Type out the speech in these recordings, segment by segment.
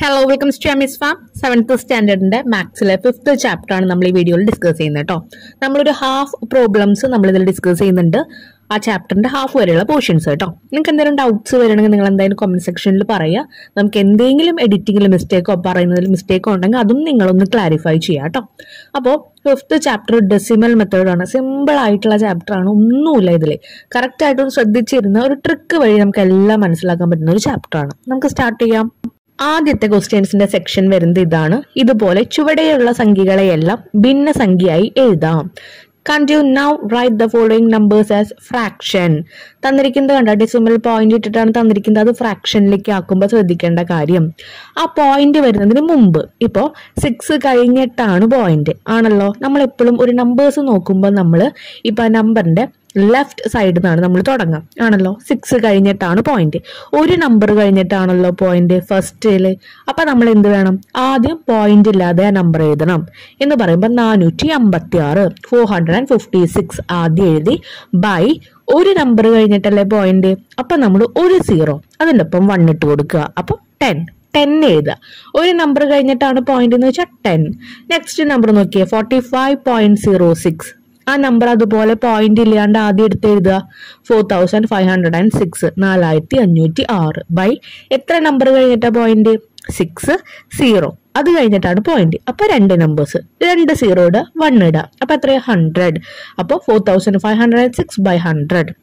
hello welcome to എമിസ് farm seventh സ്റ്റാൻഡേർഡിന്റെ മാത്സിലെ ഫിഫ്ത്ത് ചാപ്റ്റർ ആണ് നമ്മൾ ഈ വീഡിയോയിൽ ഡിസ്കസ് ചെയ്യുന്നത് കേട്ടോ നമ്മളൊരു ഹാഫ് പ്രോബ്ലംസ് നമ്മൾ ഇതിൽ ഡിസ്കസ് ചെയ്യുന്നുണ്ട് ആ ചാപ്റ്ററിന്റെ ഹാഫ് വരെയുള്ള പോർഷൻസ് കേട്ടോ നിങ്ങൾക്ക് എന്തെങ്കിലും ഡൗട്ട്സ് വരണമെങ്കിൽ നിങ്ങൾ എന്തായാലും കമന്റ് സെക്ഷനിൽ പറയുക നമുക്ക് എന്തെങ്കിലും എഡിറ്റിംഗിൽ മിസ്റ്റേക്കോ പറയുന്നതിൽ മിസ്റ്റേക്കോ ഉണ്ടെങ്കിൽ അതും നിങ്ങളൊന്ന് ക്ലാരിഫൈ ചെയ്യുക കേട്ടോ അപ്പോൾ ഫിഫ്ത്ത് ചാപ്റ്റർ ഡെസിമൽ മെത്തേഡാണ് സിമ്പിൾ ആയിട്ടുള്ള ചാപ്റ്റർ ആണ് ഒന്നുമില്ല ഇതിൽ കറക്റ്റ് ആയിട്ടൊന്ന് ശ്രദ്ധിച്ചിരുന്ന ഒരു ട്രിക്ക് വഴി നമുക്ക് എല്ലാം മനസ്സിലാക്കാൻ പറ്റുന്ന ഒരു ചാപ്റ്റർ ആണ് നമുക്ക് സ്റ്റാർട്ട് ചെയ്യാം ആദ്യത്തെ ക്വസ്റ്റ്യൻസിന്റെ സെക്ഷൻ വരുന്നത് ഇതാണ് ഇതുപോലെ ചുവടെയുള്ള സംഖ്യകളെയെല്ലാം ഭിന്നസംഖ്യയായി എഴുതാം can you now write the following numbers as fraction തന്നിരിക്കുന്നത് കണ്ട ഡെസിമൽ പോയിന്റ് ഇട്ടിട്ടാണ് തന്നിരിക്കുന്നത് അത് ഫ്രാക്ഷനിലേക്ക് ആക്കുമ്പോൾ ശ്രദ്ധിക്കേണ്ട കാര്യം ആ പോയിന്റ് വരുന്നതിന് മുമ്പ് ഇപ്പോൾ സിക്സ് കഴിഞ്ഞിട്ടാണ് പോയിന്റ് ആണല്ലോ നമ്മൾ എപ്പോഴും ഒരു നമ്പേഴ്സ് നോക്കുമ്പോൾ നമ്മൾ ഇപ്പൊ നമ്പറിന്റെ ലെഫ്റ്റ് സൈഡിൽ നിന്നാണ് നമ്മൾ തുടങ്ങാം ആണല്ലോ സിക്സ് കഴിഞ്ഞിട്ടാണ് പോയിന്റ് ഒരു നമ്പർ കഴിഞ്ഞിട്ടാണല്ലോ പോയിന്റ് ഫസ്റ്റില് അപ്പൊ നമ്മൾ എന്ത് വേണം ആദ്യം പോയിന്റ് ഇല്ലാതെ ആ നമ്പർ എഴുതണം എന്ന് പറയുമ്പോൾ നാനൂറ്റി അമ്പത്തി ആറ് four hundred and fifty six ആദ്യം എഴുതി ബൈ ഒരു നമ്പർ കഴിഞ്ഞിട്ടല്ലേ പോയിന്റ് അപ്പൊ നമ്മൾ ഒരു സീറോ അതിൻ്റെ ഒപ്പം വൺ ഇട്ട് കൊടുക്കുക അപ്പൊ ടെൻ ടെൻ എഴുതുക ഒരു നമ്പർ കഴിഞ്ഞിട്ടാണ് പോയിന്റ് എന്ന് വെച്ചാൽ ടെൻ നെക്സ്റ്റ് നമ്പർ നോക്കിയേ forty five point zero six ആ നമ്പർ അതുപോലെ പോയിന്റ് ഇല്ലാണ്ട് ആദ്യം എടുത്ത് എഴുതുക four thousand five hundred and six നാലായിരത്തി അഞ്ഞൂറ്റി ആറ് ബൈ എത്ര നമ്പർ കഴിഞ്ഞിട്ടാ പോയിന്റ് സിക്സ് സീറോ അത് കഴിഞ്ഞിട്ടാണ് പോയിന്റ് അപ്പൊ രണ്ട് നമ്പേഴ്സ് രണ്ട് സീറോയുടെ വൺ ഇടുക അപ്പൊ എത്രയാ ഹൺഡ്രഡ് അപ്പോൾ four thousand five hundred and six by hundred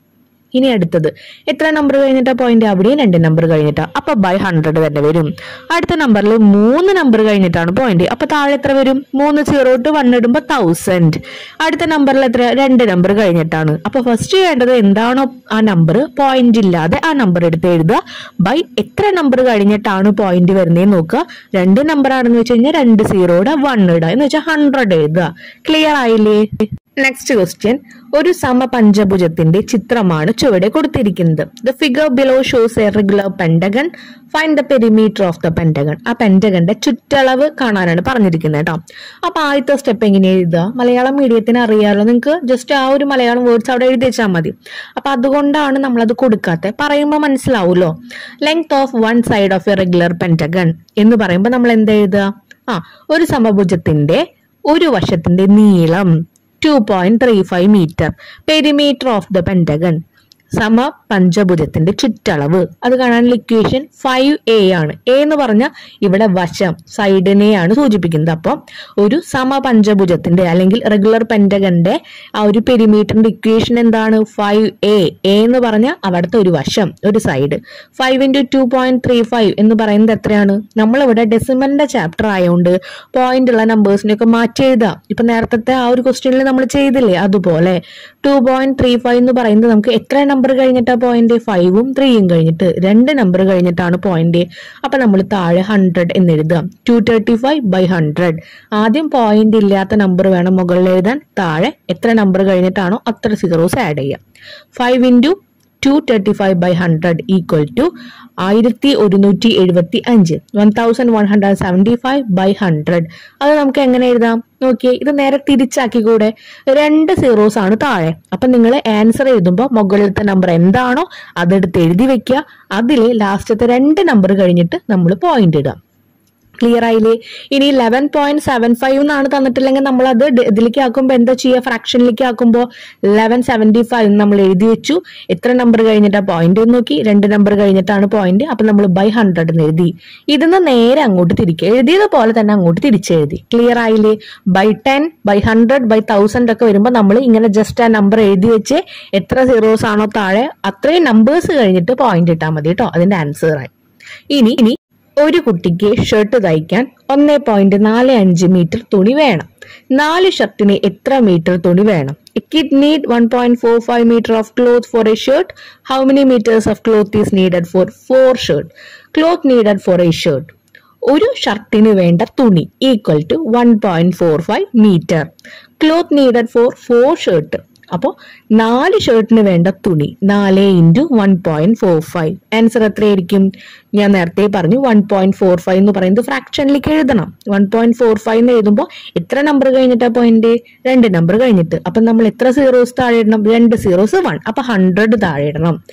ഇനി അടുത്തത് എത്ര നമ്പർ കഴിഞ്ഞിട്ടാ പോയിന്റ് അവിടെയും രണ്ട് നമ്പർ കഴിഞ്ഞിട്ടാ അപ്പൊ ബൈ ഹൺഡ്രഡ് തന്നെ വരും അടുത്ത നമ്പറിൽ മൂന്ന് നമ്പർ കഴിഞ്ഞിട്ടാണ് പോയിന്റ് അപ്പൊ താഴെ എത്ര വരും മൂന്ന് സീറോ ടു വൺ ഇടുമ്പോ തൗസൻഡ് അടുത്ത നമ്പറിൽ എത്ര രണ്ട് നമ്പർ കഴിഞ്ഞിട്ടാണ് അപ്പൊ ഫസ്റ്റ് വേണ്ടത് എന്താണോ ആ നമ്പർ പോയിന്റ് ഇല്ലാതെ ആ നമ്പർ എടുത്ത് എഴുതുക ബൈ എത്ര നമ്പർ കഴിഞ്ഞിട്ടാണ് പോയിന്റ് വരുന്നതെന്ന് നോക്കുക രണ്ട് നമ്പർ ആണെന്ന് വെച്ച് കഴിഞ്ഞാൽ രണ്ട് സീറോയുടെ വൺ ഇടുക എന്ന് വെച്ചാൽ ഹൺഡ്രഡ് എഴുതുക ക്ലിയർ ആയില്ലേ നെക്സ്റ്റ് ക്വസ്റ്റ്യൻ ഒരു സമപഞ്ചഭുജത്തിന്റെ ചിത്രമാണ് ചുവടെ കൊടുത്തിരിക്കുന്നത് the figure below shows a regular pentagon find the perimeter of the pentagon ആ പെൻഡഗന്റെ ചുറ്റളവ് കാണാനാണ് പറഞ്ഞിരിക്കുന്നത് കേട്ടോ അപ്പൊ ആദ്യത്തെ സ്റ്റെപ്പ് എങ്ങനെ എഴുതുക മലയാളം മീഡിയത്തിന് അറിയാമല്ലോ നിങ്ങൾക്ക് ജസ്റ്റ് ആ ഒരു മലയാളം വേർഡ്സ് അവിടെ എഴുതി വെച്ചാൽ മതി അപ്പൊ അതുകൊണ്ടാണ് നമ്മളത് കൊടുക്കാത്തത് പറയുമ്പോൾ മനസ്സിലാവുമല്ലോ length of one side of a regular pentagon എന്ന് പറയുമ്പോൾ നമ്മൾ എന്താ എഴുതുക ആ ഒരു സമഭുജത്തിന്റെ ഒരു വശത്തിന്റെ നീളം two point three five metre perimeter of the pentagon സമ പഞ്ചഭുജത്തിന്റെ ചുറ്റളവ് അത് കാണാനുള്ള ഇക്വേഷൻ ഫൈവ് എ ആണ് എ എന്ന് പറഞ്ഞാൽ ഇവിടെ വശം സൈഡിനെയാണ് സൂചിപ്പിക്കുന്നത് അപ്പം ഒരു സമപഞ്ചഭുജത്തിന്റെ അല്ലെങ്കിൽ റെഗുലർ പെൻഡഗന്റെ ആ ഒരു പെരിമീറ്ററിന്റെ ഇക്വേഷൻ എന്താണ് ഫൈവ് എ എ എന്ന് പറഞ്ഞാൽ അവിടുത്തെ ഒരു വശം ഒരു side five into two point three five എന്ന് പറയുന്നത് എത്രയാണ് നമ്മളിവിടെ ഡെസിമലിന്റെ ചാപ്റ്റർ ആയതുകൊണ്ട് പോയിന്റ് ഉള്ള നമ്പേഴ്സിനെയൊക്കെ മാറ്റി എഴുതാം ഇപ്പൊ നേരത്തെ ആ ഒരു ക്വസ്റ്റ്യനിൽ നമ്മൾ ചെയ്തില്ലേ അതുപോലെ ടു പോയിന്റ് ത്രീ ഫൈവ് എന്ന് പറയുന്നത് നമുക്ക് എത്ര നമ്പർ കഴിഞ്ഞിട്ടാ പോയിന്റ് ഫൈവും ത്രീയും കഴിഞ്ഞിട്ട് രണ്ട് നമ്പർ കഴിഞ്ഞിട്ടാണ് പോയിന്റ് അപ്പൊ നമ്മൾ താഴെ ഹൺഡ്രഡ് എന്ന് എഴുതാം two thirty five by hundred ആദ്യം പോയിന്റ് ഇല്ലാത്ത നമ്പർ വേണം മുകളിൽ എഴുതാൻ താഴെ എത്ര നമ്പർ കഴിഞ്ഞിട്ടാണോ അത്ര സീറോസ് ആഡ് ചെയ്യാം five into two thirty five by hundred equal to ആയിരത്തി ഒരുന്നൂറ്റി എഴുപത്തി അഞ്ച് one thousand one hundred seventy five by hundred അത് നമുക്ക് എങ്ങനെ എഴുതാം നോക്കിയേ ഇത് നേരെ തിരിച്ചാക്കിക്കൂടെ രണ്ട് സീറോസ് ആണ് താഴെ അപ്പൊ നിങ്ങൾ ആൻസർ എഴുതുമ്പോൾ മുകളിലത്തെ നമ്പർ എന്താണോ അതെടുത്ത് എഴുതി വെക്കുക അതിൽ ലാസ്റ്റത്തെ രണ്ട് നമ്പർ കഴിഞ്ഞിട്ട് നമ്മൾ പോയിന്റ് ഇടുക ക്ലിയർ ആയില്ലേ ഇനി ലെവൻ പോയിന്റ് സെവൻ ഫൈവ് എന്നാണ് തന്നിട്ടില്ലെങ്കിൽ നമ്മൾ അത് ഇതിലേക്ക് ആക്കുമ്പോൾ എന്താ ചെയ്യുക ഫ്രാക്ഷനിലേക്ക് ആക്കുമ്പോൾ ലെവൻ സെവൻറ്റി ഫൈവ് നമ്മൾ എഴുതി വെച്ചു എത്ര നമ്പർ കഴിഞ്ഞിട്ടാ പോയിന്റ് നോക്കി രണ്ട് നമ്പർ കഴിഞ്ഞിട്ടാണ് പോയിന്റ് അപ്പൊ നമ്മൾ ബൈ ഹൺഡ്രഡ് എന്ന് എഴുതി ഇതിന്ന് നേരെ അങ്ങോട്ട് തിരിക്കുക എഴുതിയത് പോലെ തന്നെ അങ്ങോട്ട് തിരിച്ചെഴുതി ക്ലിയർ ആയില്ലേ by ten by hundred by thousand ഒക്കെ വരുമ്പോൾ നമ്മൾ ഇങ്ങനെ ജസ്റ്റ് ആ നമ്പർ എഴുതി വെച്ച് എത്ര സീറോസ് ആണോ താഴെ അത്രയും നമ്പേഴ്സ് കഴിഞ്ഞിട്ട് പോയിന്റ് ഇട്ടാൽ മതി കേട്ടോ അതിന്റെ ആൻസർ ആയി ഇനി ഇനി ഒരു കുട്ടിക്ക് ഷർട്ട് തയ്ക്കാൻ ഒന്നേ പോയിന്റ് നാല് അഞ്ച് മീറ്റർ തുണി വേണം നാല് ഷർട്ടിന് എത്ര മീറ്റർ തുണി വേണം a kid need one point four five metre of cloth for a shirt how many metres of cloth is needed for four shirt cloth needed for a shirt ഒരു ഷർട്ടിന് വേണ്ട തുണി equal to one point four five metre cloth needed for four shirt അപ്പോൾ നാല് ഷർട്ടിന് വേണ്ട തുണി നാല് into one point four five answer എത്രയായിരിക്കും ഞാൻ നേരത്തെ പറഞ്ഞു വൺ പോയിന്റ് ഫോർ ഫൈവ് എന്ന് പറയുന്നത് ഫ്രാക്ഷനിലേക്ക് എഴുതണം വൺ പോയിന്റ് ഫോർ ഫൈവ് എന്ന് എഴുതുമ്പോൾ എത്ര നമ്പർ കഴിഞ്ഞിട്ടാ പോയിന്റ് രണ്ട് നമ്പർ കഴിഞ്ഞിട്ട് അപ്പം നമ്മൾ എത്ര സീറോസ് താഴെ ഇടണം രണ്ട് സീറോസ് വൺ അപ്പൊ ഹൺഡ്രഡ് താഴെ ഇടണം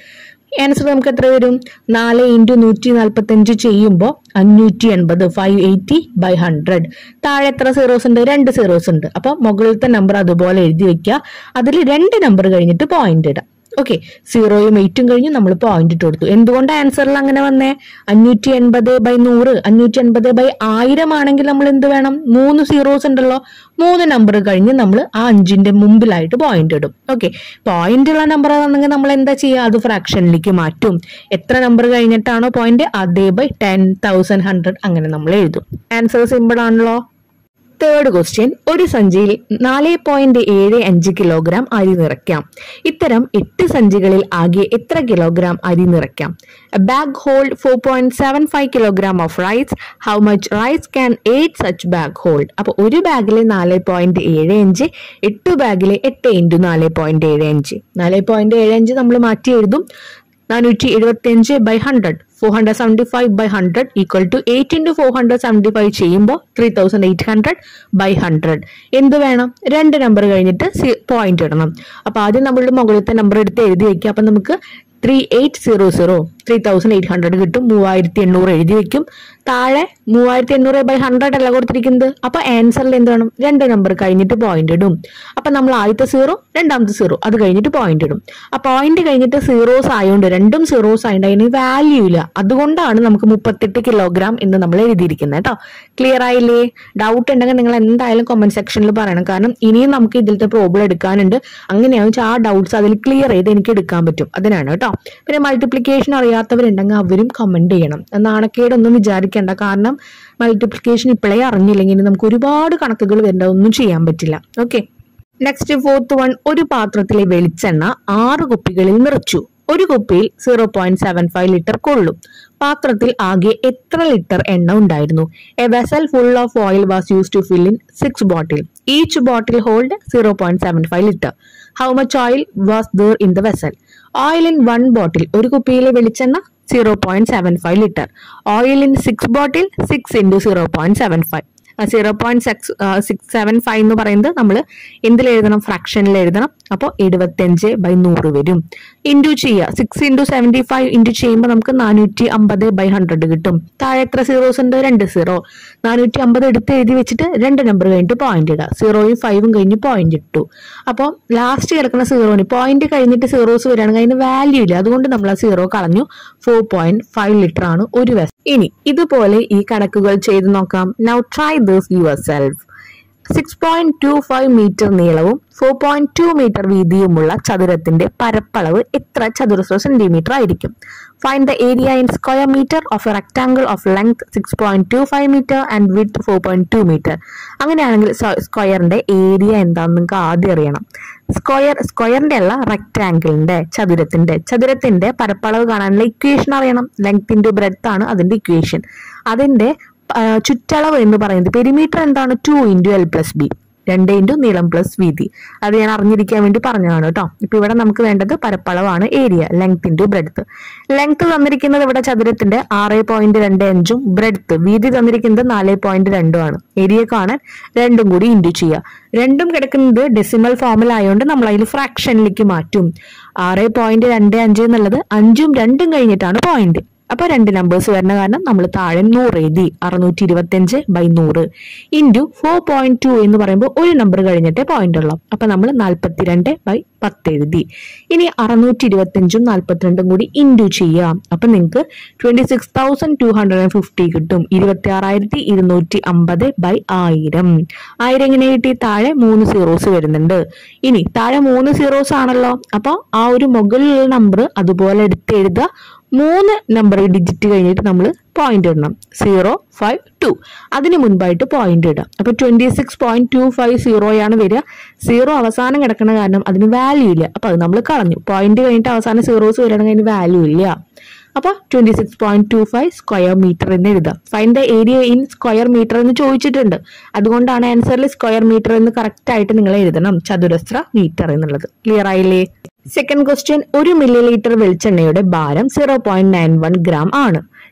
ആൻസർ നമുക്ക് എത്ര വരും നാല് ഇൻറ്റു നൂറ്റി നാൽപ്പത്തി അഞ്ച് ചെയ്യുമ്പോൾ അഞ്ഞൂറ്റി എൺപത് ഫൈവ് എയ്റ്റി ബൈ ഹൺഡ്രഡ് താഴെ എത്ര സീറോസ് ഉണ്ട് രണ്ട് സീറോസ് ഉണ്ട് അപ്പൊ മുകളിലത്തെ നമ്പർ അതുപോലെ എഴുതി വെക്കുക അതിൽ രണ്ട് നമ്പർ കഴിഞ്ഞിട്ട് പോയിന്റ് ഇടാം ഓക്കെ സീറോയും എയ്റ്റും കഴിഞ്ഞ് നമ്മൾ പോയിന്റ് ഇട്ട് കൊടുത്തു എന്തുകൊണ്ട് ആൻസറിൽ അങ്ങനെ വന്നേ അഞ്ഞൂറ്റി എൺപത് ബൈ നൂറ് അഞ്ഞൂറ്റി എൺപത് ബൈ ആയിരം ആണെങ്കിൽ നമ്മൾ എന്ത് വേണം മൂന്ന് സീറോസ് ഉണ്ടല്ലോ മൂന്ന് നമ്പർ കഴിഞ്ഞ് നമ്മൾ ആ അഞ്ചിന്റെ മുമ്പിലായിട്ട് പോയിന്റ് ഇടും ഓക്കെ പോയിന്റ് ഉള്ള നമ്പർ ആണെങ്കിൽ നമ്മൾ എന്താ ചെയ്യുക അത് ഫ്രാക്ഷനിലേക്ക് മാറ്റും എത്ര നമ്പർ കഴിഞ്ഞിട്ടാണോ പോയിന്റ് അതേ ബൈ ടെൻ തൗസൻഡ് ഹൺഡ്രഡ് അങ്ങനെ നമ്മൾ എഴുതും ആൻസർ സിമ്പിൾ ആണല്ലോ തേർഡ് ക്വസ്റ്റ്യൻ ഒരു സഞ്ചിയിൽ നാല് പോയിന്റ് ഏഴ് അഞ്ച് കിലോഗ്രാം അരി നിറയ്ക്കാം ഇത്തരം എട്ട് സഞ്ചികളിൽ ആകെ എത്ര കിലോഗ്രാം അരി നിറയ്ക്കാം bag hold four point seven five kilogram of rice how much rice can eight such bag hold അപ്പോൾ ഒരു ബാഗിൽ നാല് പോയിന്റ് ഏഴ് അഞ്ച് എട്ട് ബാഗിൽ എട്ട് ഇൻറ്റു നാല് പോയിന്റ് ഏഴ് അഞ്ച് നാല് പോയിന്റ് ഏഴ് അഞ്ച് നമ്മൾ മാറ്റി എഴുതും നാനൂറ്റി എഴുപത്തി അഞ്ച് by hundred four hundred seventy five by hundred equal to eight into four hundred seventy five ചെയ്യുമ്പോൾ three thousand eight hundred by hundred എന്ത് വേണം രണ്ട് നമ്പർ കഴിഞ്ഞിട്ട് പോയിന്റ് ഇടണം അപ്പൊ ആദ്യം നമ്മളുടെ മുകളിലത്തെ നമ്പർ എടുത്ത് എഴുതി വെക്കുക അപ്പൊ നമുക്ക് three eight zero zero three thousand eight hundred കിട്ടും മൂവായിരത്തി എണ്ണൂറ് എഴുതി വെക്കും താഴെ മൂവായിരത്തി എണ്ണൂറ് ബൈ ഹൺഡ്രഡ് അല്ല കൊടുത്തിരിക്കുന്നത് അപ്പൊ ആൻസറിൽ എന്ത് വേണം രണ്ട് നമ്പർ കഴിഞ്ഞിട്ട് പോയിന്റ് ഇടും അപ്പൊ നമ്മൾ ആദ്യത്തെ സീറോ രണ്ടാമത്തെ സീറോ അത് കഴിഞ്ഞിട്ട് പോയിന്റ് ഇടും ആ പോയിന്റ് കഴിഞ്ഞിട്ട് സീറോസ് ആയതുകൊണ്ട് രണ്ടും സീറോസ് ആയതുകൊണ്ട് അതിന് വാല്യൂ ഇല്ല അതുകൊണ്ടാണ് നമുക്ക് മുപ്പത്തെട്ട് കിലോഗ്രാം എന്ന് നമ്മൾ എഴുതിയിരിക്കുന്നത് കേട്ടോ ക്ലിയർ ആയില്ലേ ഡൗട്ട് ഉണ്ടെങ്കിൽ നിങ്ങൾ എന്തായാലും കമന്റ് സെക്ഷനിൽ പറയണം കാരണം ഇനിയും നമുക്ക് ഇതിലത്തെ പ്രോബ്ലം എടുക്കാനുണ്ട് അങ്ങനെയാണെന്ന് വെച്ചാൽ ആ ഡൗട്ട്സ് അതിൽ ക്ലിയർ ചെയ്ത് എനിക്ക് എടുക്കാൻ പറ്റും അതിനാണ് കേട്ടോ പിന്നെ മൾട്ടിപ്ലിക്കേഷൻ അറിയാത്തവരുണ്ടെങ്കിൽ അവരും കമന്റ് ചെയ്യണം നാണക്കേടൊന്നും വിചാരിക്കേണ്ട കാരണം മൾട്ടിപ്ലിക്കേഷൻ ഇപ്പോഴേ അറിഞ്ഞില്ലെങ്കിൽ ഇനി നമുക്ക് ഒരുപാട് കണക്കുകൾ വരേണ്ട ഒന്നും ചെയ്യാൻ പറ്റില്ല ഓക്കെ നെക്സ്റ്റ് ഫോർത്ത് വൺ ഒരു പാത്രത്തിലെ വെളിച്ചെണ്ണ ആറ് കുപ്പികളിൽ നിറച്ചു ഒരു കുപ്പിയിൽ zero point seven five litre കൊള്ളും പാത്രത്തിൽ ആകെ എത്ര ലിറ്റർ എണ്ണ ഉണ്ടായിരുന്നു a vessel full of oil was use to fill in six bottle each bottle hold zero point seven five litre how much oil was there in the vessel oil in one bottle ഒരു കുപ്പിയിലെ വെളിച്ചെണ്ണ zero point seven five litre oil in six bottle six into zero point seven five zero point six six seven five എന്ന് പറയുന്നത് നമ്മൾ എന്തിൽ എഴുതണം ഫ്രാക്ഷനിൽ എഴുതണം അപ്പോൾ എഴുപത്തഞ്ച് ബൈ നൂറ് വരും ഇൻറ്റു ചെയ്യുക six into seventy five into ചെയ്യുമ്പോൾ നമുക്ക് നാനൂറ്റി അമ്പത് ബൈ ഹൺഡ്രഡ് കിട്ടും താഴെ എത്ര സീറോസ് ഉണ്ട് രണ്ട് സീറോ നാനൂറ്റി അമ്പത് എടുത്ത് എഴുതി വെച്ചിട്ട് രണ്ട് നമ്പർ കഴിഞ്ഞിട്ട് പോയിന്റ് ഇടുക സീറോയും ഫൈവും കഴിഞ്ഞ് പോയിന്റ് ഇട്ടു അപ്പോൾ ലാസ്റ്റ് കിടക്കുന്ന സീറോന് പോയിന്റ് കഴിഞ്ഞിട്ട് സീറോസ് വരികയാണെങ്കിൽ അതിന് വാല്യൂ ഇല്ല അതുകൊണ്ട് നമ്മൾ ആ സീറോ കളഞ്ഞു ഫോർ പോയിന്റ് ഫൈവ് ലിറ്റർ ആണ് ഒരു വെസ് ഇനി ഇതുപോലെ ഈ കണക്കുകൾ ചെയ്ത് നോക്കാം now try this yourself six point two five metre നീളവും ഫോർ പോയിന്റ് ടു മീറ്റർ വീതിയുമുള്ള ചതുരത്തിന്റെ പരപ്പളവ് എത്ര ചതുരശ്ര സെന്റിമീറ്റർ ആയിരിക്കും find the area in square metre of a rectangle of length six point two five metre and width four point two metre അങ്ങനെയാണെങ്കിൽ സ്ക്വയറിന്റെ area എന്താണെന്ന് നിങ്ങൾക്ക് ആദ്യം അറിയണം സ്ക്വയർ സ്ക്വയറിന്റെ അല്ല റെക്ടാംഗിളിന്റെ ചതുരത്തിന്റെ ചതുരത്തിന്റെ പരപ്പളവ് കാണാനുള്ള ഇക്വേഷൻ അറിയണം ലെങ്ത് ഇൻറ്റു ബ്രെഡ്ത്ത് ആണ് അതിന്റെ ഇക്വേഷൻ അതിന്റെ ആ, ചുറ്റളവ് എന്ന് പറയുന്നത് പെരിമീറ്റർ എന്താണ് two into L plus B രണ്ട് ഇൻറ്റു നീളം പ്ലസ് വീതി അത് ഞാൻ അറിഞ്ഞിരിക്കാൻ വേണ്ടി പറഞ്ഞതാണ് കേട്ടോ ഇപ്പൊ ഇവിടെ നമുക്ക് വേണ്ടത് പരപ്പളവാണ് area length into breadth length തന്നിരിക്കുന്നത് ഇവിടെ ചതുരത്തിന്റെ ആറ് പോയിന്റ് രണ്ട് അഞ്ചും ബ്രെഡ്ത്ത് വീതി തന്നിരിക്കുന്നത് നാല് പോയിന്റ് രണ്ടും ആണ് ഏരിയ കാണാൻ രണ്ടും കൂടി ഇൻറ്റു ചെയ്യുക രണ്ടും കിടക്കുന്നത് ഡെസിമൽ ഫോമിൽ ആയതുകൊണ്ട് നമ്മൾ അതിൽ ഫ്രാക്ഷനിലേക്ക് മാറ്റും ആറ് പോയിന്റ് രണ്ട് അഞ്ച് എന്നുള്ളത് അഞ്ചും രണ്ടും കഴിഞ്ഞിട്ടാണ് പോയിന്റ് അപ്പൊ രണ്ട് നമ്പേഴ്സ് വരുന്ന കാരണം നമ്മൾ താഴെ നൂറ് എഴുതി അറുന്നൂറ്റി ഇരുപത്തി അഞ്ച് ബൈ നൂറ് ഇൻറ്റു ഫോർ പോയിന്റ് ടു എന്ന് പറയുമ്പോൾ ഒരു നമ്പർ കഴിഞ്ഞിട്ടേ പോയിന്റ് ഉള്ളൂ അപ്പൊ നമ്മൾ നാൽപ്പത്തിരണ്ട് ബൈ പത്ത് എഴുതി ഇനി അറുന്നൂറ്റി ഇരുപത്തി അഞ്ചും നാൽപ്പത്തിരണ്ടും കൂടി ഇൻറ്റു ചെയ്യാം അപ്പൊ നിങ്ങൾക്ക് twenty six thousand two hundred and fifty കിട്ടും ഇരുപത്തി ആറായിരത്തി ഇരുന്നൂറ്റി അമ്പത് ബൈ ആയിരം ആയിരം എങ്ങനെ കിട്ടി താഴെ മൂന്ന് സീറോസ് വരുന്നുണ്ട് ഇനി താഴെ മൂന്ന് സീറോസ് ആണല്ലോ അപ്പോൾ ആ ഒരു മുകളിലുള്ള നമ്പർ അതുപോലെ എടുത്ത് എഴുതുക മൂന്ന് നമ്പർ ഡിജിറ്റ് കഴിഞ്ഞിട്ട് നമ്മൾ പോയിന്റ് ഇടണം സീറോ ഫൈവ് ടു അതിന് മുൻപായിട്ട് പോയിന്റ് ഇടാം അപ്പൊ twenty six point two five സീറോയാണ് വരിക സീറോ അവസാനം കിടക്കുന്ന കാരണം അതിന് വാല്യൂ ഇല്ല അപ്പൊ അത് നമ്മൾ കളഞ്ഞു പോയിന്റ് കഴിഞ്ഞിട്ട് അവസാനം സീറോസ് വരികയാണെങ്കിൽ അതിന് വാല്യൂ ഇല്ല അപ്പൊ twenty six point two five square metre എന്ന് എഴുതാം find the area in square metre എന്ന് ചോദിച്ചിട്ടുണ്ട് അതുകൊണ്ടാണ് ആൻസറിൽ സ്ക്വയർ മീറ്റർ എന്ന് കറക്റ്റ് ആയിട്ട് നിങ്ങൾ എഴുതണം ചതുരശ്ര മീറ്റർ എന്നുള്ളത് ക്ലിയർ ആയില്ലേ സെക്കൻഡ് ക്വസ്റ്റ്യൻ ഒരു മില്ലി ലിറ്റർ വെളിച്ചെണ്ണയുടെ ഭാരം zero point nine one gram ആണ്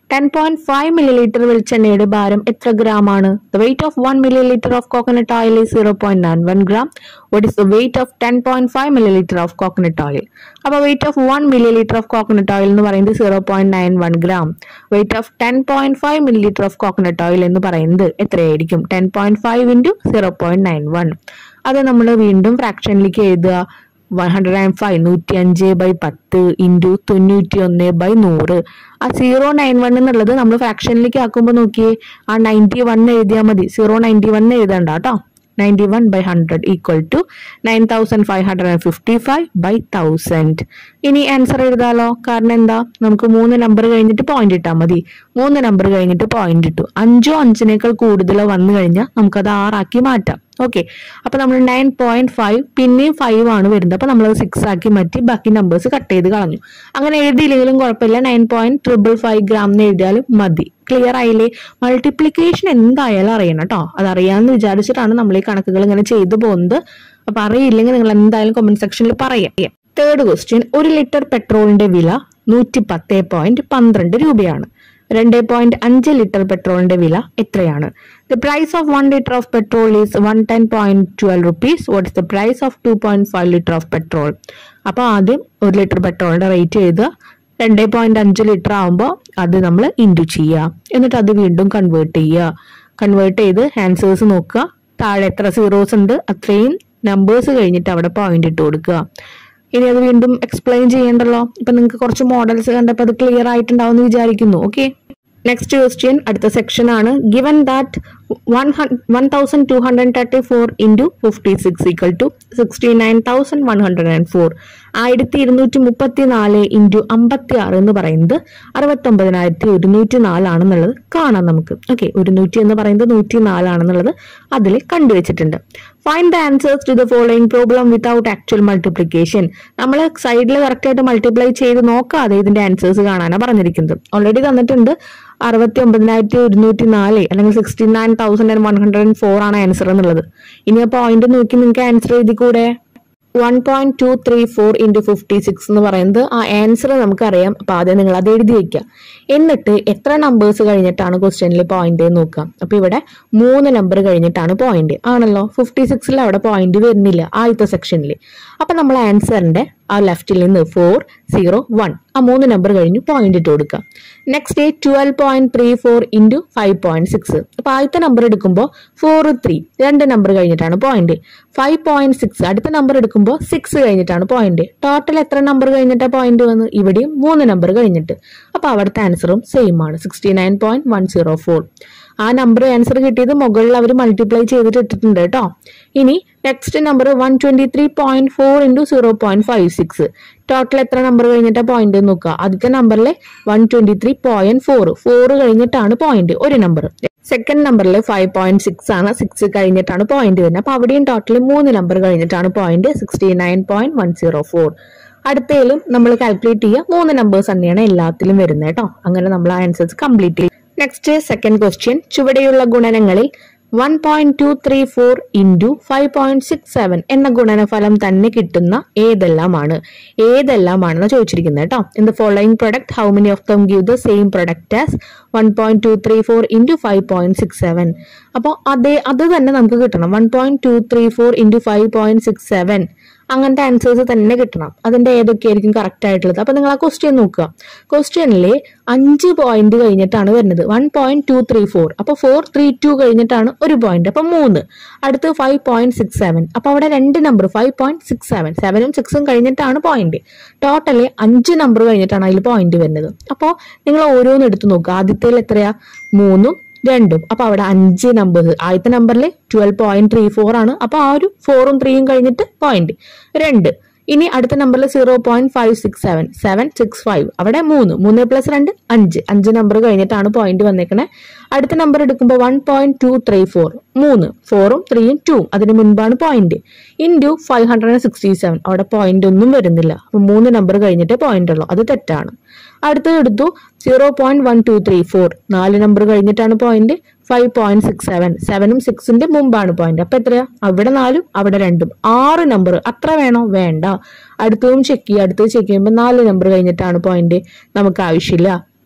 ten point five millilitre വെളിച്ചെണ്ണയുടെ ഭാരം എത്ര ഗ്രാം ആണ് the weight of one millilitre of coconut oil is zero point nine one gram what is the weight of ten point five millilitre of coconut oil അപ്പോൾ weight of one millilitre of coconut oil എന്ന് പറയുന്നത് zero point nine one gram weight of ten point five millilitre of coconut oil എന്ന് പറയുന്നത് എത്രയായിരിക്കും ten point five into zero point nine one അത് നമ്മൾ വീണ്ടും ഫ്രാക്ഷനിലേക്ക് എഴുതുക one hundred and five നൂറ്റി അഞ്ച് ബൈ പത്ത് ഇൻറ്റു തൊണ്ണൂറ്റി ഒന്ന് ബൈ നൂറ് ആ സീറോ നയൻ വൺ എന്നുള്ളത് നമ്മൾ ഫ്രാക്ഷനിലേക്ക് ആക്കുമ്പോൾ നോക്കിയേ ആ നയൻറ്റി വൺ എഴുതിയാൽ മതി സീറോ നയൻറ്റി വൺ എഴുതണ്ട കേട്ടോ ninety one by hundred equal to nine thousand five hundred and fifty five by thousand ഇനി ആൻസർ എഴുതാലോ കാരണം എന്താ നമുക്ക് മൂന്ന് നമ്പർ കഴിഞ്ഞിട്ട് പോയിന്റ് ഇട്ടാൽ മതി മൂന്ന് നമ്പർ കഴിഞ്ഞിട്ട് പോയിന്റ് ഇട്ടു അഞ്ചോ അഞ്ചിനേക്കാൾ കൂടുതലോ വന്നു കഴിഞ്ഞാൽ നമുക്കത് ആറാക്കി മാറ്റാം ഓക്കെ അപ്പൊ നമ്മൾ നയൻ പോയിന്റ് ഫൈവ് പിന്നെയും ഫൈവ് ആണ് വരുന്നത് അപ്പൊ നമ്മളത് സിക്സ് ആക്കി മാറ്റി ബാക്കി നമ്പേഴ്സ് കട്ട് ചെയ്ത് കളഞ്ഞു അങ്ങനെ എഴുതിയില്ലെങ്കിലും കുഴപ്പമില്ല nine point triple five gram എന്ന് എഴുതിയാലും മതി ക്ലിയർ ആയില്ലേ മൾട്ടിപ്ലിക്കേഷൻ എന്തായാലും അറിയണം കേട്ടോ അത് അറിയാമെന്ന് വിചാരിച്ചിട്ടാണ് നമ്മൾ ഈ കണക്കുകൾ ഇങ്ങനെ ചെയ്തു പോകുന്നത് അപ്പൊ അറിയില്ലെങ്കിൽ നിങ്ങൾ എന്തായാലും കമന്റ് സെക്ഷനിൽ പറയാം തേർഡ് ക്വസ്റ്റ്യൻ ഒരു ലിറ്റർ പെട്രോളിന്റെ വില നൂറ്റി പത്ത് പോയിന്റ് പന്ത്രണ്ട് രൂപയാണ് രണ്ട് പോയിന്റ് അഞ്ച് ലിറ്റർ പെട്രോളിന്റെ വില എത്രയാണ് the price of one litre of petrol is one ten point twelve rupees what is the price of two point five litre of petrol അപ്പോൾ ആദ്യം ഒരു ലിറ്റർ പെട്രോളിന്റെ റേറ്റ് എഴുതുക രണ്ട് പോയിന്റ് അഞ്ച് ലിറ്റർ ആകുമ്പോൾ അത് നമ്മൾ ഇൻറ്റു ചെയ്യുക എന്നിട്ട് അത് വീണ്ടും കൺവേർട്ട് ചെയ്യുക കൺവേർട്ട് ചെയ്ത് ആൻസേഴ്സ് നോക്കുക താഴെ എത്ര സീറോസ് ഉണ്ട് അത്രയും നമ്പേഴ്സ് കഴിഞ്ഞിട്ട് അവിടെ പോയിന്റ് ഇട്ട് കൊടുക്കുക ഇനി അത് വീണ്ടും എക്സ്പ്ലെയിൻ ചെയ്യണ്ടല്ലോ ഇപ്പൊ നിങ്ങൾക്ക് കുറച്ച് മോഡൽസ് കണ്ടപ്പോൾ അത് ക്ലിയർ ആയിട്ടുണ്ടാവും എന്ന് വിചാരിക്കുന്നു ഓക്കെ നെക്സ്റ്റ് ക്വസ്റ്റ്യൻ അടുത്ത സെക്ഷൻ ആണ് given that one one thousand two hundred thirty four into fifty six equal to sixty nine thousand one hundred and four ആയിരത്തി ഇരുന്നൂറ്റി മുപ്പത്തി നാല് ഇൻറ്റു അമ്പത്തി ആറ് എന്ന് പറയുന്നത് അറുപത്തൊമ്പതിനായിരത്തി ഒരുന്നൂറ്റി നാലാണെന്നുള്ളത് കാണാം നമുക്ക് ഓക്കെ ഒരുന്നൂറ്റി എന്ന് പറയുന്നത് നൂറ്റി നാലാണെന്നുള്ളത് അതിൽ കണ്ടുവച്ചിട്ടുണ്ട് find the answers to the following problem without actual multiplication നമ്മൾ സൈഡിൽ കറക്റ്റ് ആയിട്ട് മൾട്ടിപ്ലൈ ചെയ്ത് നോക്കാതെ ഇതിന്റെ ആൻസേഴ്സ് കാണാനാണ് പറഞ്ഞിരിക്കുന്നത് ഓൾറെഡി തന്നിട്ടുണ്ട് അറുപത്തി ഒമ്പതിനായിരത്തി ഒരുന്നൂറ്റി നാല് അല്ലെങ്കിൽ sixty nine thousand and one hundred and four ആണ് ആൻസർ എന്നുള്ളത് ഇനി ആ പോയിന്റ് നോക്കി നിങ്ങൾക്ക് ആൻസർ എഴുതി കൂടെ one point two three four into fifty six എന്ന് പറയുന്നത് ആ ആൻസർ നമുക്കറിയാം അപ്പൊ ആദ്യം നിങ്ങൾ അത് എഴുതി വെക്കുക എന്നിട്ട് എത്ര നമ്പേഴ്സ് കഴിഞ്ഞിട്ടാണ് ക്വസ്റ്റ്യനിൽ പോയിന്റ് നോക്കുക അപ്പൊ ഇവിടെ മൂന്ന് നമ്പർ കഴിഞ്ഞിട്ടാണ് പോയിന്റ് ആണല്ലോ ഫിഫ്റ്റി സിക്സിൽ അവിടെ പോയിന്റ് വരുന്നില്ല ആദ്യത്തെ സെക്ഷനിൽ അപ്പൊ നമ്മൾ ആൻസറിന്റെ ആ ലെഫ്റ്റിൽ നിന്ന് ഫോർ സീറോ വൺ ആ മൂന്ന് നമ്പർ കഴിഞ്ഞു പോയിന്റ് ഇട്ട് കൊടുക്കുക next twelve point three four into five point six അപ്പൊ ആദ്യത്തെ നമ്പർ എടുക്കുമ്പോൾ ഫോർ ത്രീ രണ്ട് നമ്പർ കഴിഞ്ഞിട്ടാണ് പോയിന്റ് ഫൈവ് പോയിന്റ് സിക്സ് അടുത്ത നമ്പർ എടുക്കുമ്പോൾ സിക്സ് കഴിഞ്ഞിട്ടാണ് പോയിന്റ് ടോട്ടൽ എത്ര നമ്പർ കഴിഞ്ഞിട്ടാണ് പോയിന്റ് വന്ന് ഇവിടെയും മൂന്ന് നമ്പർ കഴിഞ്ഞിട്ട് അപ്പൊ അവിടുത്തെ ആൻസറും സെയിം ആണ് sixty nine point one zero four ആ നമ്പർ ആൻസർ കിട്ടിയത് മുകളിൽ അവർ മൾട്ടിപ്ലൈ ചെയ്തിട്ട് ഇട്ടിട്ടുണ്ട് കേട്ടോ ഇനി next number one twenty three point four into zero point five six total എത്ര നമ്പർ കഴിഞ്ഞിട്ടാ പോയിന്റ് നോക്കുക ആദ്യത്തെ നമ്പറിൽ one twenty three point four four കഴിഞ്ഞിട്ടാണ് പോയിന്റ് ഒരു നമ്പർ സെക്കൻഡ് നമ്പറിൽ ഫൈവ് പോയിന്റ് സിക്സ് ആണ് സിക്സ് കഴിഞ്ഞിട്ടാണ് പോയിന്റ് വരുന്നത് അപ്പൊ അവിടെയും ടോട്ടൽ മൂന്ന് നമ്പർ കഴിഞ്ഞിട്ടാണ് point sixty nine point one zero four അടുത്തതിലും നമ്മൾ കാൽക്കുലേറ്റ് ചെയ്യുക മൂന്ന് നമ്പേഴ്സ് തന്നെയാണ് എല്ലാത്തിലും വരുന്നത് കേട്ടോ അങ്ങനെ നമ്മൾ ആൻസേഴ്സ് കംപ്ലീറ്റ് ചെയ്യും നെക്സ്റ്റ് സെക്കൻഡ് ക്വസ്റ്റ്യൻ ചുവടെയുള്ള ഗുണനങ്ങളിൽ one point two three four into five point six seven എന്ന ഗുണനഫലം തന്നെ കിട്ടുന്ന ഏതെല്ലാമാണ് ഏതെല്ലാമാണെന്ന് ചോദിച്ചിരിക്കുന്നത് കേട്ടോ in the following product how many of them give the same product as one point two three four into five point six seven അപ്പോൾ അതേ അത് തന്നെ നമുക്ക് കിട്ടണം one point two three four into five point six seven അങ്ങനത്തെ answers തന്നെ കിട്ടണം അതിന്റെ ഏതൊക്കെയായിരിക്കും കറക്റ്റ് ആയിട്ടുള്ളത് അപ്പൊ നിങ്ങൾ ആ ക്വസ്റ്റ്യൻ നോക്കുക ക്വസ്റ്റ്യനിൽ അഞ്ച് പോയിന്റ് കഴിഞ്ഞിട്ടാണ് വരുന്നത് one point two three four അപ്പൊ ഫോർ ത്രീ ടു കഴിഞ്ഞിട്ടാണ് ഒരു പോയിന്റ് അപ്പൊ മൂന്ന് അടുത്ത് ഫൈവ് പോയിന്റ് സിക്സ് സെവൻ അപ്പൊ അവിടെ രണ്ട് number five point six seven seven സിക്സും കഴിഞ്ഞിട്ടാണ് പോയിന്റ് ടോട്ടലി അഞ്ച് നമ്പർ കഴിഞ്ഞിട്ടാണ് അതിൽ പോയിന്റ് വരുന്നത് അപ്പോൾ നിങ്ങൾ ഓരോന്ന് എടുത്ത് നോക്കുക ആദ്യത്തേൽ എത്രയാ മൂന്നും രണ്ടും അപ്പൊ അവിടെ അഞ്ച് നമ്പേഴ്സ് ആദ്യത്തെ നമ്പറിൽ ട്വൽവ് പോയിന്റ് ത്രീ ഫോർ ആണ് അപ്പൊ ആ ഒരു ഫോറും ത്രീയും കഴിഞ്ഞിട്ട് പോയിന്റ് രണ്ട് ഇനി അടുത്ത നമ്പറിൽ zero point five six seven seven six five അവിടെ മൂന്ന് മൂന്ന് പ്ലസ് രണ്ട് അഞ്ച് അഞ്ച് നമ്പർ കഴിഞ്ഞിട്ടാണ് പോയിന്റ് വന്നേക്കണേ അടുത്ത നമ്പർ എടുക്കുമ്പോൾ one point two three four മൂന്ന് ഫോറും ത്രീയും ടൂവും അതിന് മുൻപാണ് point into five hundred and sixty seven അവിടെ പോയിന്റ് ഒന്നും വരുന്നില്ല അപ്പൊ മൂന്ന് നമ്പർ കഴിഞ്ഞിട്ടേ പോയിന്റ് ഉള്ളൂ അത് തെറ്റാണ് അടുത്തത് എടുത്തു zero point one two three four നാല് നമ്പർ കഴിഞ്ഞിട്ടാണ് point five point six seven സെവനും സിക്സിന്റെ മുമ്പാണ് പോയിന്റ് അപ്പൊ എത്രയാ അവിടെ നാലും അവിടെ രണ്ടും ആറ് നമ്പർ അത്ര വേണോ വേണ്ട അടുത്തതും ചെക്ക് ചെയ്യുക അടുത്തത് ചെക്ക് ചെയ്യുമ്പോൾ നാല് നമ്പർ കഴിഞ്ഞിട്ടാണ് പോയിന്റ് നമുക്ക് ആവശ്യമില്ല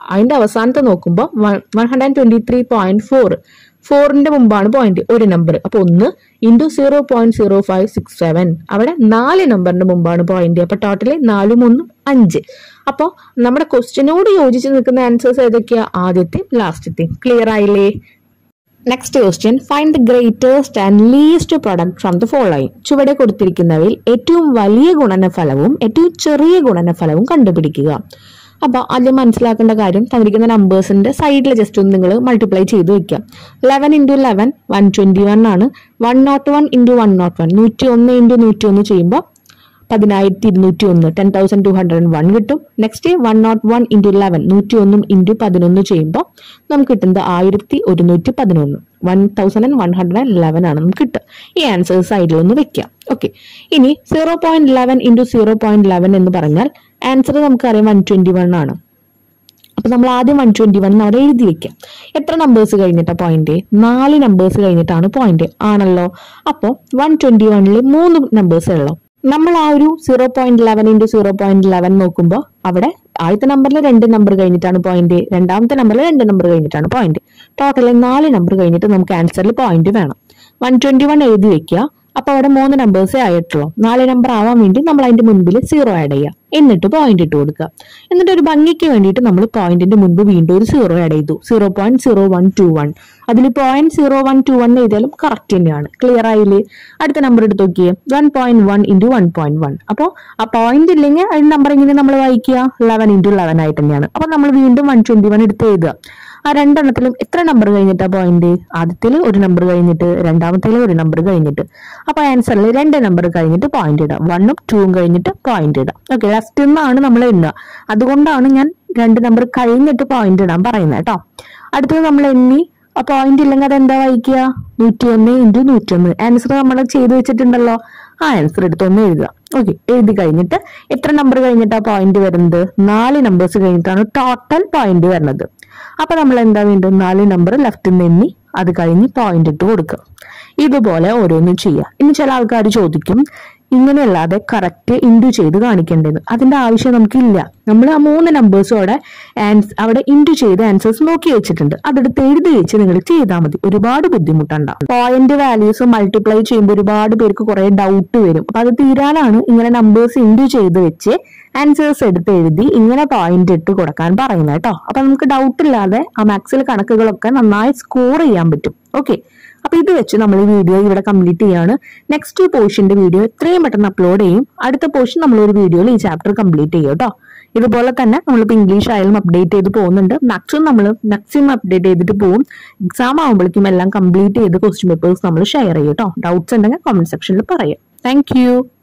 അതിന്റെ അവസാനത്തെ നോക്കുമ്പോൾ one hundred twenty three point four ഫോറിന്റെ മുമ്പാണ് പോയിന്റ് ഒരു നമ്പർ അപ്പൊ ഒന്ന് into zero point zero five six seven അവിടെ നാല് നമ്പറിന്റെ മുമ്പാണ് പോയിന്റ് അപ്പൊ ടോട്ടല് നാലും ഒന്നും അഞ്ച് അപ്പോൾ നമ്മുടെ ക്വസ്റ്റ്യനോട് യോജിച്ച് നിൽക്കുന്ന ആൻസേഴ്സ് ഏതൊക്കെയാ ആദ്യത്തെ ലാസ്റ്റത്തെ ക്ലിയർ ആയില്ലേ next question find the greatest and least product from the following ചുവടെ കൊടുത്തിരിക്കുന്നവയിൽ ഏറ്റവും വലിയ ഗുണനഫലവും ഏറ്റവും ചെറിയ ഗുണനഫലവും കണ്ടുപിടിക്കുക അപ്പൊ ആദ്യം മനസ്സിലാക്കേണ്ട കാര്യം തന്നിരിക്കുന്ന നമ്പേഴ്സിന്റെ സൈഡിൽ ജസ്റ്റ് ഒന്ന് നിങ്ങൾ മൾട്ടിപ്ലൈ ചെയ്ത് വെക്കുക eleven into eleven one twenty one ആണ് one nought one into one nought one നൂറ്റി ഒന്ന് ഇൻറ്റു നൂറ്റി ഒന്ന് ചെയ്യുമ്പോൾ പതിനായിരത്തി ഇരുന്നൂറ്റി ഒന്ന് ten thousand two hundred one കിട്ടും next one nought one into eleven നൂറ്റി ഒന്നും ഇൻറ്റു പതിനൊന്ന് ചെയ്യുമ്പോൾ നമുക്ക് കിട്ടുന്നത് ആയിരത്തി ഒരുന്നൂറ്റി പതിനൊന്ന് one thousand and one hundred and eleven ആണ് നമുക്ക് കിട്ടുക ഈ ആൻസർ സൈഡിൽ ഒന്ന് വെക്കാം ഓക്കെ ഇനി zero point eleven into zero point eleven എന്ന് പറഞ്ഞാൽ ആൻസർ നമുക്കറിയാം വൺ ട്വന്റി വൺ ആണ് അപ്പൊ നമ്മൾ ആദ്യം വൺ ട്വന്റി വൺ അവിടെ എഴുതി വെക്കാം എത്ര നമ്പേഴ്സ് കഴിഞ്ഞിട്ടാ പോയിന്റ് നാല് നമ്പേഴ്സ് കഴിഞ്ഞിട്ടാണ് പോയിന്റ് ആണല്ലോ അപ്പോൾ വൺ ട്വന്റി വണ്ണിൽ മൂന്ന് നമ്പേഴ്സ് ഉള്ളൂ നമ്മൾ ആ ഒരു zero point eleven into zero point eleven നോക്കുമ്പോൾ അവിടെ ആദ്യത്തെ നമ്പറിൽ രണ്ട് നമ്പർ കഴിഞ്ഞിട്ടാണ് പോയിന്റ് രണ്ടാമത്തെ നമ്പറിൽ രണ്ട് നമ്പർ കഴിഞ്ഞിട്ടാണ് പോയിന്റ് ടോട്ടൽ നാല് നമ്പർ കഴിഞ്ഞിട്ട് നമുക്ക് ആൻസറിൽ പോയിന്റ് വേണം വൺ ട്വന്റി വൺ എഴുതി വെക്കുക അപ്പൊ അവിടെ മൂന്ന് നമ്പേഴ്സേ ആയിട്ടുള്ളൂ നാല് നമ്പർ ആവാൻ വേണ്ടി നമ്മൾ അതിന്റെ മുൻപിൽ സീറോ ആഡ് ചെയ്യുക എന്നിട്ട് പോയിന്റ് ഇട്ട് കൊടുക്കുക എന്നിട്ട് ഒരു ഭംഗിക്ക് വേണ്ടിയിട്ട് നമ്മൾ പോയിന്റിന്റെ മുൻപ് വീണ്ടും ഒരു സീറോ ആഡ് ചെയ്തു zero point zero one two one അതിൽ point zero one two one എഴുതിയാലും കറക്റ്റ് തന്നെയാണ് ക്ലിയർ ആയില്ലേ അടുത്ത നമ്പർ എടുത്ത് നോക്കിയേ one point one into one point one അപ്പോൾ ആ പോയിന്റ് ഇല്ലെങ്കിൽ അതിന്റെ നമ്പർ എങ്ങനെ നമ്മൾ വായിക്കുക ലെവൻ ഇൻറ്റു ലെവൻ ആയിട്ട് തന്നെയാണ് അപ്പോൾ നമ്മൾ വീണ്ടും വൺ ട്വന്റി വൺ എടുത്ത് എഴുതുക ആ രണ്ടെണ്ണത്തിലും എത്ര നമ്പർ കഴിഞ്ഞിട്ടാ പോയിന്റ് ആദ്യത്തിൽ ഒരു നമ്പർ കഴിഞ്ഞിട്ട് രണ്ടാമത്തേൽ ഒരു നമ്പർ കഴിഞ്ഞിട്ട് അപ്പൊ ആൻസറിൽ രണ്ട് നമ്പർ കഴിഞ്ഞിട്ട് പോയിന്റ് ഇടാം വണ്ണും ടൂവും കഴിഞ്ഞിട്ട് പോയിന്റ് ഇടാം ഓക്കെ ലെഫ്റ്റ് നിന്നാണ് നമ്മൾ എണ്ണുക അതുകൊണ്ടാണ് ഞാൻ രണ്ട് നമ്പർ കഴിഞ്ഞിട്ട് പോയിന്റ് ഇടാൻ പറയുന്നത് കേട്ടോ അടുത്തത് നമ്മൾ എണ്ണി ആ പോയിന്റ് ഇല്ലെങ്കിൽ അത് എന്താ വായിക്കുക നൂറ്റി ഒന്ന് ഇൻറ്റു നൂറ്റി ഒന്ന് ആൻസർ നമ്മൾ ചെയ്ത് വെച്ചിട്ടുണ്ടല്ലോ ആ ആൻസർ എടുത്ത് ഒന്ന് എഴുതുക ഓക്കെ എഴുതി കഴിഞ്ഞിട്ട് എത്ര നമ്പർ കഴിഞ്ഞിട്ടാ പോയിന്റ് വരുന്നത് നാല് നമ്പേഴ്സ് കഴിഞ്ഞിട്ടാണ് ടോട്ടൽ പോയിന്റ് വരുന്നത് അപ്പൊ നമ്മൾ എന്താ വീണ്ടും നാല് നമ്പർ ലെഫ്റ്റിൽ നിന്ന് അത് കഴിഞ്ഞ് പോയിന്റ് ഇട്ട് കൊടുക്കുക ഇതുപോലെ ഓരോന്നും ചെയ്യുക ഇനി ചില ആൾക്കാർ ചോദിക്കും ഇങ്ങനെയല്ലാതെ കറക്റ്റ് ഇൻഡു ചെയ്ത് കാണിക്കേണ്ടത് അതിന്റെ ആവശ്യം നമുക്കില്ല നമ്മൾ ആ മൂന്ന് നമ്പേഴ്സോടെ ആൻസ് അവിടെ ഇൻഡു ചെയ്ത് ആൻസേഴ്സ് നോക്കി വെച്ചിട്ടുണ്ട് അതെടുത്ത് എഴുതി വെച്ച് നിങ്ങൾ ചെയ്താൽ മതി ഒരുപാട് ബുദ്ധിമുട്ടുണ്ടാവും പോയിന്റ് വാല്യൂസ് മൾട്ടിപ്ലൈ ചെയ്യുമ്പോൾ ഒരുപാട് പേർക്ക് കുറെ ഡൗട്ട് വരും അപ്പൊ അത് തീരാനാണ് ഇങ്ങനെ നമ്പേഴ്സ് ഇൻഡു ചെയ്ത് വെച്ച് ആൻസേഴ്സ് എടുത്ത് എഴുതി ഇങ്ങനെ പോയിന്റ് ഇട്ട് കൊടുക്കാൻ പറയുന്നത് കേട്ടോ അപ്പൊ നമുക്ക് ഡൗട്ട് ഇല്ലാതെ ആ മാത്സിൽ കണക്കുകളൊക്കെ നന്നായി സ്കോർ ചെയ്യാൻ പറ്റും ഓക്കെ അപ്പൊ ഇത് വെച്ച് നമ്മൾ ഈ വീഡിയോ ഇവിടെ കംപ്ലീറ്റ് ചെയ്യാണ് നെക്സ്റ്റ് പോർഷന്റെ വീഡിയോ എത്രയും പെട്ടെന്ന് അപ്ലോഡ് ചെയ്യും അടുത്ത പോർഷൻ നമ്മൾ ഒരു വീഡിയോയിൽ ഈ ചാപ്റ്റർ കംപ്ലീറ്റ് ചെയ്യും കേട്ടോ ഇതുപോലെ തന്നെ നമ്മളിപ്പോൾ ഇംഗ്ലീഷ് ആയാലും അപ്ഡേറ്റ് ചെയ്ത് പോകുന്നുണ്ട് മാക്സിമം നമ്മൾ മാക്സിമം അപ്ഡേറ്റ് ചെയ്തിട്ട് പോകും എക്സാം ആകുമ്പോഴേക്കും എല്ലാം കംപ്ലീറ്റ് ചെയ്ത് ക്വസ്റ്റ്യൻ പേപ്പേഴ്സ് നമ്മൾ ഷെയർ ചെയ്യും കേട്ടോ ഡൗട്ട്സ് ഉണ്ടെങ്കിൽ കമന്റ് സെക്ഷനിൽ പറയാം താങ്ക്